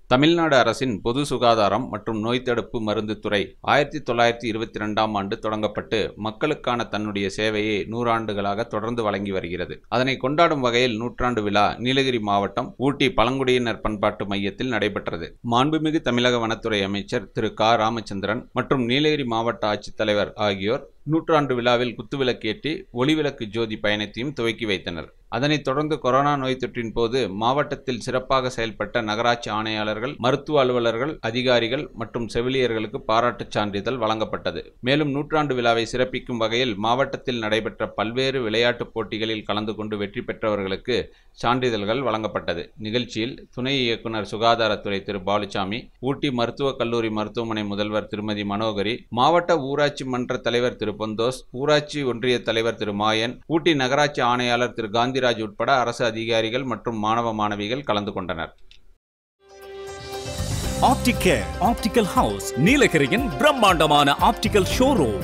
தமிழ்நாடு அரசின் பொது சுகாதாரம் மற்றும் நோய் தடுப்பு மருந்து துறை ஆயிரத்தி தொள்ளாயிரத்தி இருபத்தி ரெண்டாம் ஆண்டு தொடங்கப்பட்டு மக்களுக்கான தன்னுடைய சேவையை நூறாண்டுகளாக தொடர்ந்து வழங்கி வருகிறது அதனை கொண்டாடும் வகையில் நூற்றாண்டு விழா நீலகிரி மாவட்டம் ஊட்டி பழங்குடியினர் பண்பாட்டு மையத்தில் நடைபெற்றது மாண்புமிகு தமிழக வனத்துறை அமைச்சர் திரு க ராமச்சந்திரன் மற்றும் நீலகிரி மாவட்ட ஆட்சித்தலைவர் ஆகியோர் நூற்றாண்டு விழாவில் குத்துவிளக்கேற்றி ஒளிவிளக்கு ஜோதி பயணத்தையும் துவக்கி வைத்தனர் அதனைத் தொடர்ந்து கொரோனா நோய் தொற்றின் போது மாவட்டத்தில் சிறப்பாக செயல்பட்ட நகராட்சி ஆணையாளர்கள் மருத்துவ அலுவலர்கள் அதிகாரிகள் மற்றும் செவிலியர்களுக்கு பாராட்டுச் சான்றிதழ் வழங்கப்பட்டது மேலும் நூற்றாண்டு விழாவை சிறப்பிக்கும் வகையில் மாவட்டத்தில் நடைபெற்ற பல்வேறு விளையாட்டுப் போட்டிகளில் கலந்து கொண்டு வெற்றி பெற்றவர்களுக்கு சான்றிதழ்கள் வழங்கப்பட்டது நிகழ்ச்சியில் துணை இயக்குனர் சுகாதாரத்துறை திரு பாலுசாமி ஊட்டி மருத்துவக் கல்லூரி மருத்துவமனை முதல்வர் திருமதி மனோகரி மாவட்ட ஊராட்சி மன்ற தலைவர் திரு பொந்தோஸ் ஊராட்சி ஒன்றிய தலைவர் திரு மாயன் ஊட்டி நகராட்சி ஆணையாளர் திரு காந்திராஜ் உட்பட அரசு அதிகாரிகள் மற்றும் மாணவ மாணவிகள் கலந்து கொண்டனர் ஆப்டிகேர் ஆப்டிகல் ஹவுஸ் நீலகிரியின் பிரம்மாண்டமான ஆப்டிகல் ஷோரூம்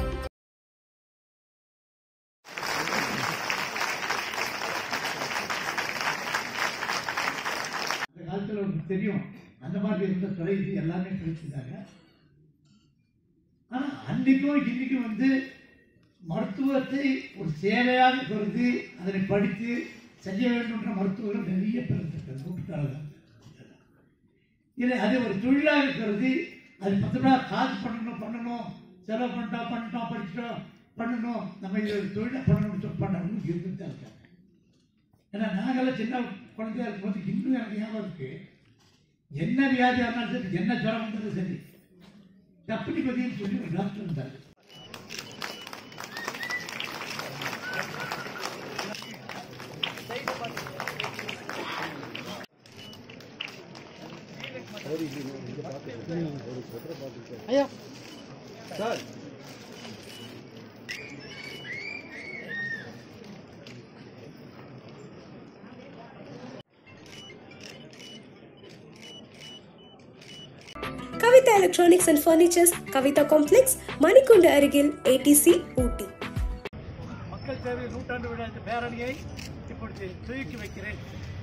அந்த காலத்தில் உங்களுக்கு தெரியும் அந்த மாதிரி இருந்த துறை இது எல்லாமே பிரிச்சுட்டாங்க ஆனால் அன்னைக்கும் இன்னைக்கும் வந்து மருத்துவத்தை ஒரு சேவையாக கருதி அதனை படித்து செய்ய வேண்டும்ன்ற மருத்துவர்கள் நிறைய பிறந்திருக்கிறது நூற்றுக்கால இல்லை அதை ஒரு தொழிலாக கருதி அது பத்து ரூபா காசு பண்ணணும் பண்ணணும் செலவு பண்ணிட்டோம் பண்ணிட்டோம் படிச்சிட்டோம் பண்ணணும் நம்ம இதை ஒரு தொழிலாக பண்ணணும்னு சொல்லி பண்ணணும் இருந்துட்டு தான் இருக்காங்க ஏன்னா நாங்கெல்லாம் சின்ன குழந்தையா இருக்கும்போது இன்னும் எனக்கு ஞாபகம் இருக்கு என்ன வியாதியாக இருந்தாலும் சரி என்ன ஜுரம் வந்தாலும் சரி டப்புனிபதினு சொல்லி ஒரு டாக்டர் இருந்தார் Kavitha electronics and furnitures Kavitha complex Manikundu அருகில் ஏடிசி ஊட்டி மக்கள் சேவை நூற்றாண்டு விழா இந்த பேரணியை இப்பொழுது துவக்கி வைக்கிறேன்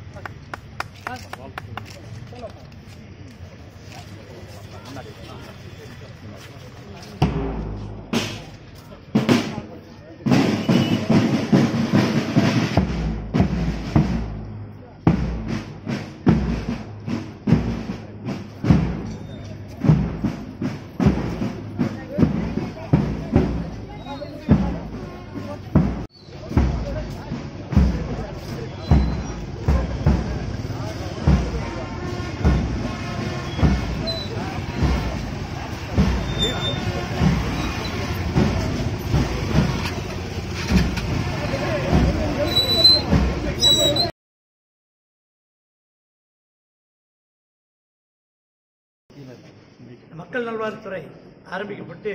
மக்கள் நல்வாழ்வுத்துறை ஆரம்பிக்கப்பட்டு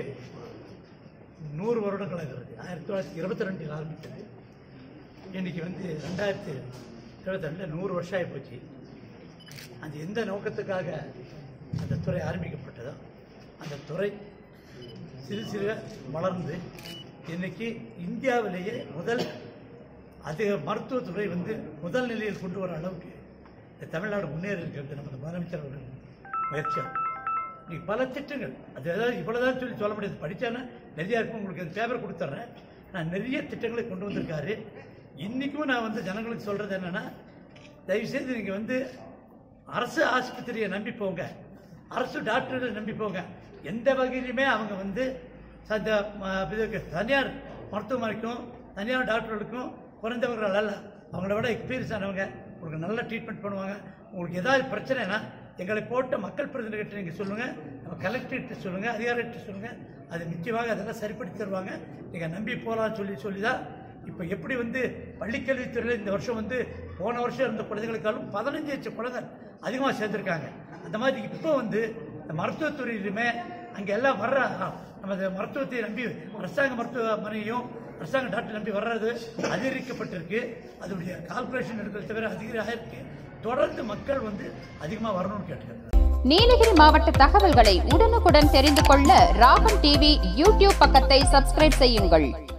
நூறு வருடங்கள் ஆகிறது ஆயிரத்தி தொள்ளாயிரத்தி இருபத்தி ரெண்டில் ஆரம்பித்தது இன்னைக்கு வந்து ரெண்டாயிரத்தி இருபத்தி ரெண்டில் நூறு வருஷம் ஆகி போச்சு அது எந்த நோக்கத்துக்காக அந்த துறை ஆரம்பிக்கப்பட்டதோ அந்த துறை சிறு சிறு வளர்ந்து இன்னைக்கு இந்தியாவிலேயே முதல் அது மருத்துவத்துறை வந்து முதல் நிலையில் கொண்டு வர அளவுக்கு இந்த தமிழ்நாடு முன்னேறி இருக்கிறது நமது முதலமைச்சர் அவர்கள் முயற்சியாகும் இன்னைக்கு பல திட்டங்கள் அது ஏதாவது இவ்வளோதான் சொல்லி சொல்ல முடியாது படித்தானா நிறையா இருக்கும் உங்களுக்கு அந்த பேப்பர் கொடுத்துட்றேன் நான் நிறைய திட்டங்களை கொண்டு வந்திருக்காரு இன்றைக்கும் நான் வந்து ஜனங்களுக்கு சொல்கிறது என்னென்னா தயவுசெய்து நீங்கள் வந்து அரசு ஆஸ்பத்திரியை நம்பி போங்க அரசு டாக்டர்களை நம்பி போங்க எந்த வகையிலுமே அவங்க வந்து அந்த ம- இதுக்கு தனியார் மருத்துவமனைக்கும் தனியார் டாக்டர்களுக்கும் குறைந்தவர்கள் அல்ல அவங்கள விட எக்ஸ்பீரியன்ஸ் ஆனவங்க உங்களுக்கு நல்ல ட்ரீட்மெண்ட் பண்ணுவாங்க உங்களுக்கு ஏதாவது பிரச்சனைனா எங்களை போட்ட மக்கள் பிரதிநிதிகிட்ட நீங்கள் சொல்லுங்கள் நம்ம கலெக்டர்கிட்ட சொல்லுங்கள் அதிகாரிகிட்ட சொல்லுங்கள் அது நிச்சயமாக அதெல்லாம் சரிப்படுத்தி தருவாங்க நீங்கள் நம்பி போகலாம்னு சொல்லி சொல்லி தான் இப்போ எப்படி வந்து பள்ளிக்கல்வித்துறையில் இந்த வருஷம் வந்து போன வருஷம் இருந்த குழந்தைகளுக்காலும் பதினஞ்சு லட்சம் குழந்தை அதிகமாக சேர்ந்துருக்காங்க அந்த மாதிரி இப்போ வந்து இந்த மருத்துவத்துறையிலுமே அங்கே எல்லாம் வர்ற நமது மருத்துவத்தை நம்பி அரசாங்க மருத்துவமனையும் அரசாங்க டாக்டர் நம்பி வர்றது அதிகரிக்கப்பட்டிருக்கு அதனுடைய கால்குலேஷன் இருக்கிறத தவிர அதிகம் ஆயிருக்கு தொடர்ந்து மக்கள் வந்து அதிகமாக வரணும்னு கேட்டுக்கிறேன் நீலகிரி மாவட்ட தகவல்களை உடனுக்குடன் தெரிந்து கொள்ள ராகம் டிவி யூடியூப் பக்கத்தை சப்ஸ்கிரைப் செய்யுங்கள்